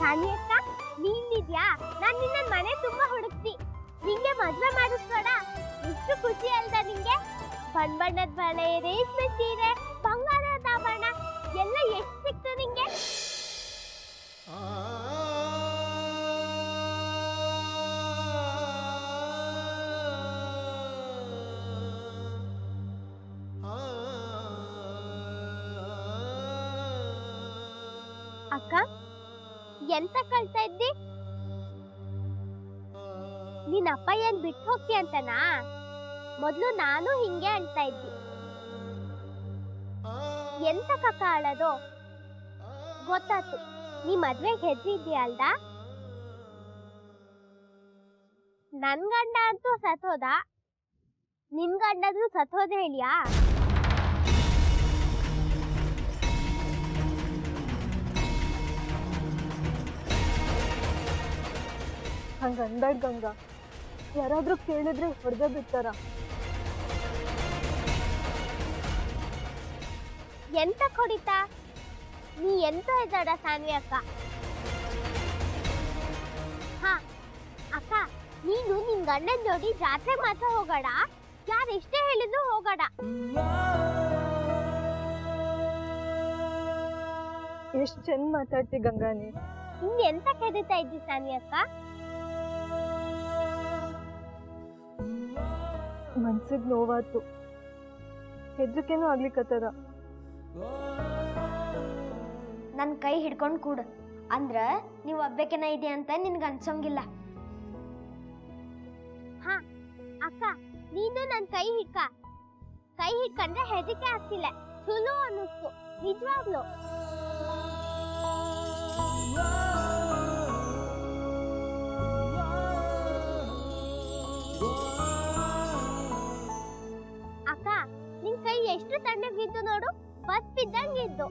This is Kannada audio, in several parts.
ಸಾನಿ ಅಕ್ಕ ನೀನಿದ್ಯಾ ನಾನ್ ನಿನ್ನ ಮನೆ ತುಂಬಾ ಹುಡುಕ್ತಿ ನಿಂಗೆ ಮದ್ವೆ ಮಾಡಿಸ್ಬೇಡ ಎಷ್ಟು ಖುಷಿ ಅಲ್ದ ನಿಂಗೆ ಬಣ್ಣ ಬಣ್ಣದ ಬಳೆ ರೇಷ್ಮೆ ಸೀರೆ ಬಂಗಾರದ ಆಭರಣ ಎಲ್ಲ ಎಷ್ಟು ಸಿಕ್ತು ನಿಂಗೆ ಅಕ್ಕ ಎಂತ ಕಳ್ತಾ ಇದ್ದಿ ನಿನ್ ಅಪ್ಪ ಏನ್ ಬಿಟ್ಟು ಹೋಗ್ತಿ ಅಂತನಾ ಮೊದ್ಲು ನಾನು ಹಿಂಗೆ ಅಳ್ತಾ ಇದ್ದಿ ಎಂತ ಕಕ್ಕ ಅಳೋದು ಗೊತ್ತಾತು ನೀ ಮದ್ವೆಗೆ ಹೆದ್ರಿದ್ದಿ ಅಲ್ದ ನನ್ ಗಂಡ ಅಂತೂ ಸತ್ತೋದ ನಿನ್ ಗಂಡದ್ರು ಸತ್ತೋದ ಹೇಳಿಯಾ ಹಂಗ ಅನ್ಬೇಡ ಗಂಗಾ ಯಾರಾದ್ರೂ ಕೇಳಿದ್ರೆ ಹೊಡೆದ ಬಿಡ್ತಾರ ಎಂತ ಕೊಡಿತಾ ನೀ ಎಂತ ಇದ್ದಾಡ ಸಾನ್ವಿ ಅಕ್ಕ ಹಾ ಅಕ್ಕ ನೀನು ನಿನ್ ಗಂಡನ್ ಜೋಡಿ ಜಾತ್ರೆ ಮಾತ್ರ ಹೋಗೋಣ ಯಾರು ಎಷ್ಟೇ ಹೇಳಿದ್ರು ಹೋಗೋಣ ಎಷ್ಟ್ ಚಂದ ಮಾತಾಡ್ತಿ ಗಂಗಾ ನೀ ಇನ್ ಎಂತ ಕೆದತಾ ಇದ್ದಿ ಸಾನ್ವಿ ಅಕ್ಕ ಮನ್ಸಿಗ್ ನೋವಾತು ಹೆದ್ರಿಕೆನೂ ಆಗ್ಲಿಕ್ಕತ್ತದ ನನ್ನ ಕೈ ಹಿಡ್ಕೊಂಡು ಕೂಡು ಅಂದ್ರ ನೀವು ಒಬ್ಬಾಕೆನ ಇದೆ ಅಂತ ನಿನ್ಗೆ ಅನ್ಸಂಗಿಲ್ಲ ಹಾ ಅಕ್ಕ ನೀನು ನನ್ ಕೈ ಹಿಡ್ಕ ಕೈ ಹಿಡ್ಕಂಡ್ರೆ ಹೆದರಿಕೆ ಆಗ್ತಿಲ್ಲ ಸುಲು ಅನ್ನಿಸ್ತು ನಿಜವಾಗ್ಲು ಅಕ್ಕ ನಿನ್ ಕೈ ಎಷ್ಟು ತಣ್ಣಗಿದ್ದು ನೋಡು ಬಸ್ ಬಿದ್ದಂಗಿದ್ದು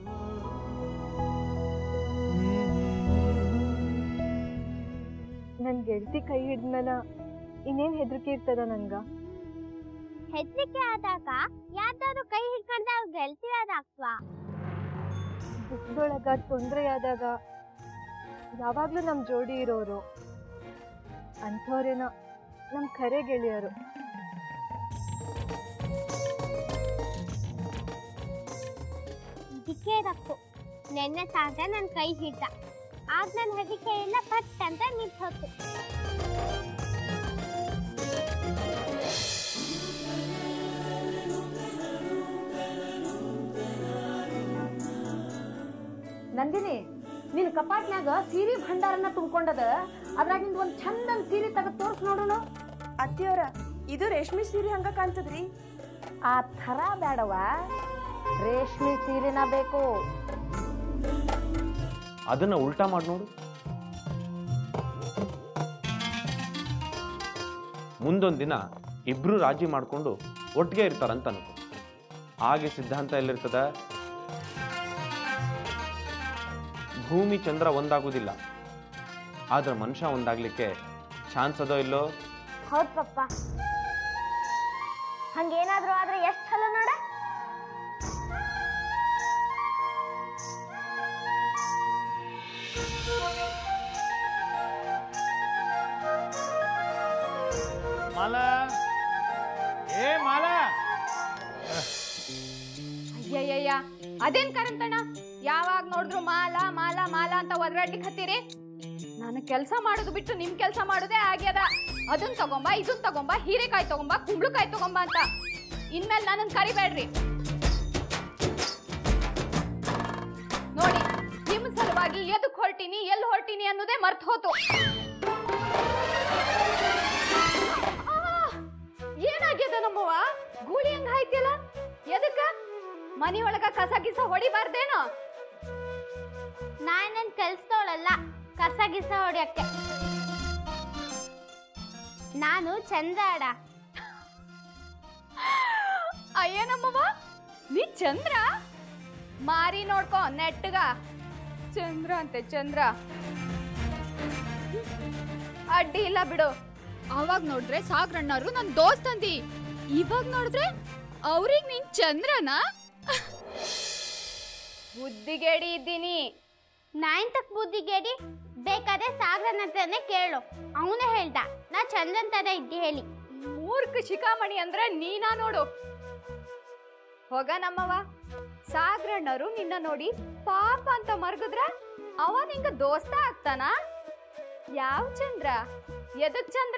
ನನ್ ಗೆಳತಿ ಕೈ ಹಿಡ್ದ್ಮೇಲ ಇನ್ನೇನ್ ಹೆದರಿಕೆ ಇರ್ತದ ನನ್ಗ ಹೆದರಿಕೆ ಆದಾಗ ಯಾರ್ದಾದ್ರು ಕೈ ಹಿಡ್ಕೊಂಡ್ರೆ ಅವ್ರು ಗೆಲ್ತಿರೋದಾಗ್ತವಾ ದುಃಖದೊಳಗ ತೊಂದ್ರೆ ಆದಾಗ ಯಾವಾಗ್ಲೂ ನಮ್ ಜೋಡಿ ಇರೋರು ಅಂಥವ್ರೇನ ನಮ್ ಖರೆ ಗೆಳೆಯರು ಇದಕ್ಕೆ ರಕ್ಕು ನೆನ್ನೆ ಸಾಧ ನನ್ ಕೈ ಹಿಡ್ದ ಆಗ ನನ್ ಹೆದರಿಕೆ ಎಲ್ಲ ಪಟ್ ಅಂತ ನಿಂತೋತು ನಂದಿನಿ ನಿನ್ ಕಪಾಟ್ನ್ಯಾಗ ಸೀರೆ ಭಂಡಾರನ ತುಂಬ್ಕೊಂಡದ ಅದ್ರಾಗ ನಿಂದ ಒಂದ್ ಚಂದನ್ ಸೀರೆ ತೆಗೆದು ತೋರ್ಸ್ ನೋಡೋಣ ಅತ್ತಿಯವರ ಇದು ರೇಷ್ಮೆ ಸೀರೆ ಹಂಗ ಕಾಣ್ತದ್ರಿ ಆ ಥರ ಬೇಡವ ರೇಷ್ಮೆ ಸೀರೆನ ಬೇಕು ಅದನ್ನ ಉಲ್ಟಾ ಮಾಡಿ ನೋಡು ಮುಂದೊಂದು ದಿನ ಇಬ್ರು ರಾಜಿ ಮಾಡಿಕೊಂಡು ಒಟ್ಟಿಗೆ ಇರ್ತಾರಂತ ಅನ್ಕೋ ಹಾಗೆ ಸಿದ್ಧಾಂತ ಎಲ್ಲಿರ್ತದ ಭೂಮಿ ಚಂದ್ರ ಒಂದಾಗುದಿಲ್ಲ ಆದ್ರೆ ಮನುಷ್ಯ ಒಂದಾಗ್ಲಿಕ್ಕೆ ಚಾನ್ಸ್ ಅದೋ ಇಲ್ಲೋ ಹೌದ್ ಪಪ್ಪ ಹಂಗೇನಾದ್ರೂ ಆದ್ರೆ ಎಷ್ಟ್ ಚಲೋ ನೋಡ ಮಾಲ ಏ ಮಾಲ ಅಯ್ಯಯ್ಯಯ್ಯ ಅದೇನ್ ಕರಂತಣ್ಣ ಯಾವಾಗ ನೋಡಿದ್ರು ಮಾಲ ಮಾಲ ಮಾಲ ಅಂತ ಒದರಾಡ್ಲಿಕ್ಕೆ ಹತ್ತೀರಿ ನಾನು ಕೆಲಸ ಮಾಡೋದು ಬಿಟ್ಟು ನಿಮ್ ಕೆಲಸ ಮಾಡೋದೇ ಆಗ್ಯದ ಅದನ್ ತಗೊಂಬ ಇದನ್ ತಗೊಂಬ ಹೀರೆಕಾಯಿ ತಗೊಂಬ ಕುಂಬಳಕಾಯಿ ತಗೊಂಬ ಅಂತ ಇನ್ಮೇಲೆ ನನ್ನನ್ ಕರಿಬೇಡ್ರಿ ನೋಡಿ ನಿಮ್ ಸಲುವಾಗಿ ಎದಕ್ ಹೊರಟಿನಿ ಎಲ್ಲಿ ಹೊರಟಿನಿ ಅನ್ನೋದೇ ಮರ್ತ್ ಹೋತು ಆ, ಏನಾಗ್ಯದ ನಮ್ಮವ್ವ ಗೂಳಿ ಹಂಗ ಆಯ್ತಿಯಲ್ಲ ಎದಕ್ಕ ಮನಿ ಒಳಗ ಕಸ ಗಿಸ ಹೊಡಿಬಾರ್ದೇನೋ ನಾನೇನ್ ಕೆಲ್ಸದವಳಲ್ಲ ಕಸ ಗಿಸ ಹೊಡ್ಯಕ್ಕೆ ನಾನು ಚಂದ ಅಡ ಅಯ್ಯ ನಮ್ಮವ್ವ ನೀ ಚಂದ್ರ ಮಾರಿ ನೋಡ್ಕೊ ನೆಟ್ಟಗ ಚಂದ್ರ ಅಂತೆ ಚಂದ್ರ ಅಡ್ಡಿ ಇಲ್ಲ ಬಿಡು ಅವಾಗ ನೋಡಿದ್ರೆ ಸಾಗ್ರಣ್ಣರು ನನ್ ದೋಸ್ತ್ ಅಂದಿ ಇವಾಗ ನೋಡಿದ್ರೆ ಅವ್ರಿಗೆ ನೀನ್ ಚಂದ್ರನಾ ಬುದ್ಧಿಗೇಡಿ ಇದ್ದೀನಿ ನೈನ್ತಕ್ ಬುದ್ಧಿಗೇಡಿ ಬೇಕಾದ್ರೆ ಸಾಗರನ ಹತ್ರನೇ ಕೇಳು ಅವನೇ ಹೇಳ್ದ ನಾ ಚಂದ್ರನ್ ತರ ಇದ್ದಿ ಹೇಳಿ ಮೂರ್ಖ ಶಿಖಾಮಣಿ ಅಂದ್ರೆ ನೀನಾ ನೋಡು ಹೋಗ ನಮ್ಮವ ಸಾಗ್ರಣ್ಣರು ನಿನ್ನ ನೋಡಿ ಪಾಪ ಅಂತ ಮರ್ಗದ್ರ ಅವ ನಿಂಗ ದೋಸ್ತ ಆಗ್ತಾನ ಯಾವ ಚಂದ್ರ ಎದಕ್ ಚಂದ್ರ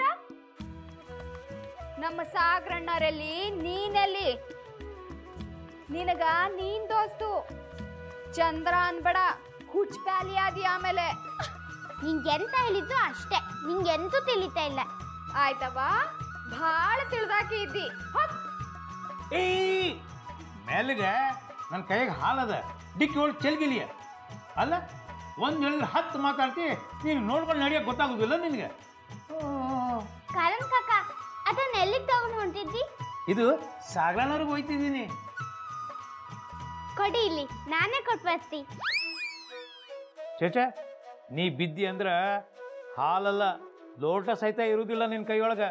ನಮ್ಮ ಸಾಗ್ರಣ್ಣರಲ್ಲಿ ನೀನೆಲ್ಲಿ ನಿನಗ ನೀನ್ ದೋಸ್ತು ಚಂದ್ರ ಅನ್ಬೇಡ ಹುಚ್ಚ ಪ್ಯಾಲಿ ಆದಿ ಆಮೇಲೆ ನಿಂಗೆಂತ ಹೇಳಿದ್ದು ಅಷ್ಟೇ ನಿಂಗೆಂತೂ ತಿಳಿತಾ ಇಲ್ಲ ಆಯ್ತವಾ ಭಾಳ ತಿಳ್ದಾಕಿ ಇದ್ದಿ ಹೋಗ್ ಏಯ್ ಮೆಲ್ಲಗೆ ನನ್ನ ಕೈಗೆ ಹಾಲದ ಡಿಕ್ಕಿ ಒಳಗೆ ಚೆಲ್ಗಿಲಿಯ ಅಲ್ಲ ಒಂದು ಹೇಳಿದ್ರೆ ಹತ್ತು ಮಾತಾಡ್ತಿ ನೀನು ನೋಡ್ಕೊಂಡು ನಡೆಯೋಕೆ ಗೊತ್ತಾಗೋದಿಲ್ಲ ನಿನಗೆ ಕಾರಣ ಕಾಕ ಅದನ್ನ ಎಲ್ಲಿಗೆ ತಗೊಂಡು ಹೊಂಟಿದ್ದಿ ಇದು ಸಾಗರನವ್ರಿಗೆ ಹೋಯ್ತಿದ್ದೀನಿ ಕೊಡಿ ಇಲ್ಲಿ ನಾನೇ ಕೊಟ್ಟು ಬರ್ತಿ ಚೇಚೆ ನೀ ಬಿದ್ದಿ ಅಂದ್ರೆ ಹಾಲಲ್ಲ ಲೋಟ ಸಹಿತ ಇರುವುದಿಲ್ಲ ನಿನ್ನ ಕೈಯೊಳಗೆ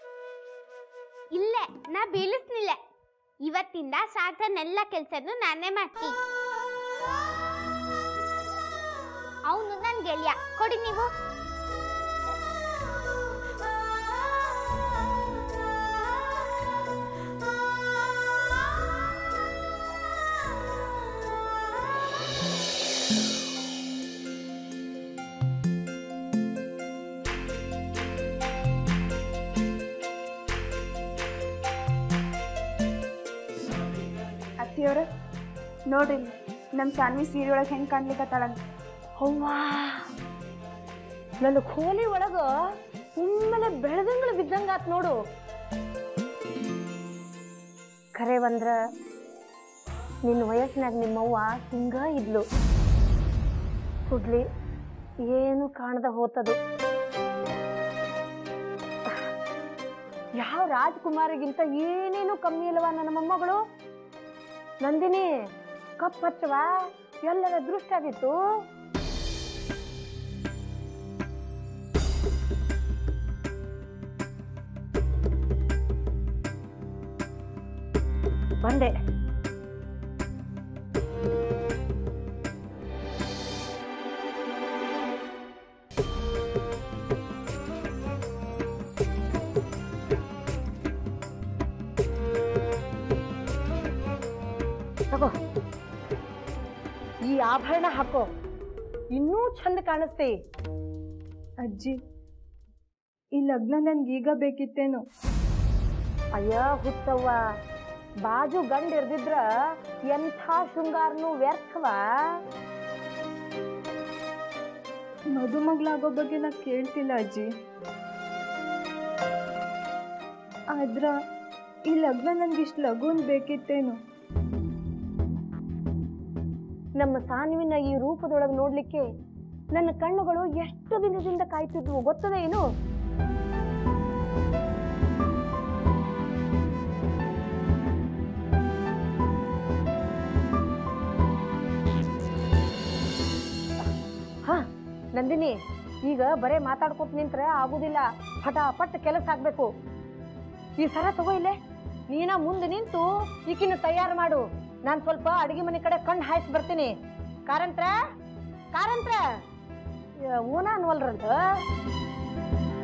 ಇಲ್ಲೇ ನಾ ಬೀಳಿಸ್ನಿಲ್ಲ ಇವತ್ತಿಂದ ಸಾಗರನೆಲ್ಲ ಕೆಲ್ಸನು ನಾನೇ ಮಾಡ್ತೀನಿ ಅವನು ನನ್ ಗೆಳೆಯ ಕೊಡಿ ನೀವು ಅತ್ತಿಯವ್ರ ನೋಡ್ರಿ ನಮ್ಮ ಸಾನ್ವಿ ಸೀರೆ ಒಳಗೆ ಹೆಂಗೆ ಕಾಣ್ಲಿಕ್ಕತ್ತಾಳಂತ ಅವ್ವಾ ನನ್ನ ಕೋಲಿ ಒಳಗ ಒಮ್ಮೆಲೆ ಬೆಳೆದಂಗಳು ಬಿದ್ದಂಗ ಆತ್ ನೋಡು ಖರೆ ಬಂದ್ರ ನಿನ್ನ ವಯಸ್ಸಿನಾಗ ನಿಮ್ಮವ್ವ ಹಿಂಗ ಇದ್ಲು ಕುಡ್ಲಿ ಏನು ಕಾಣದ ಹೋತದು ಯಾವ ರಾಜ್ಕುಮಾರಿಗಿಂತ ಏನೇನು ಕಮ್ಮಿ ಇಲ್ಲವ ನನ್ನ ಮೊಮ್ಮಗಳು ನಂದಿನಿ ಕಪ್ ಹಚ್ಚವಾ ಎಲ್ಲರ ದೃಷ್ಟಿ ಆಗಿತ್ತು ಬಂದೆ ತಗೋ ಈ ಆಭರಣ ಹಾಕೋ ಇನ್ನೂ ಚಂದ ಕಾಣಿಸ್ತಿ ಅಜ್ಜಿ ಈ ಲಗ್ನ ನನ್ಗೀಗ ಬೇಕಿತ್ತೇನೋ ಅಯ್ಯ ಹುಟ್ಟವ್ವ ಬಾಜು ಗಂಡ ಇರ್ದಿದ್ರ ಎಂಥ ಶೃಂಗಾರನು ವ್ಯರ್ಥವ ಮದುಮಗಳಾಗೋ ಬಗ್ಗೆ ನಾ ಕೇಳ್ತಿಲ್ಲ ಅಜ್ಜಿ ಆದ್ರ ಈ ಲಗ್ನ ನನ್ಗೆ ಇಷ್ಟು ಲಘುನ್ ಬೇಕಿತ್ತೇನೋ ನಮ್ಮ ಸಾನ್ವಿನ ಈ ರೂಪದೊಳಗೆ ನೋಡ್ಲಿಕ್ಕೆ ನನ್ನ ಕಣ್ಣುಗಳು ಎಷ್ಟು ದಿನದಿಂದ ಕಾಯ್ತಿದ್ವು ಗೊತ್ತದ ಏನು ಹಾ ನಂದಿನಿ ಈಗ ಬರೇ ಮಾತಾಡ್ಕೊತ ನಿಂತ್ರೆ ಆಗುದಿಲ್ಲ ಪಟಾಪಟ್ ಕೆಲಸ ಆಗ್ಬೇಕು ಈ ಸರ ತಗೋ ಇಲ್ಲೇ ನೀನ ಮುಂದೆ ನಿಂತು ಈಕಿನ ತಯಾರು ಮಾಡು ನಾನ್ ಸ್ವಲ್ಪ ಅಡಿಗೆ ಮನೆ ಕಡೆ ಕಣ್ಣು ಹಾಯಿಸಿ ಬರ್ತೀನಿ ಕಾರಂತ್ರ ಕಾರಂತ್ರ ಓನ ಅನ್ವಲ್ರಂತ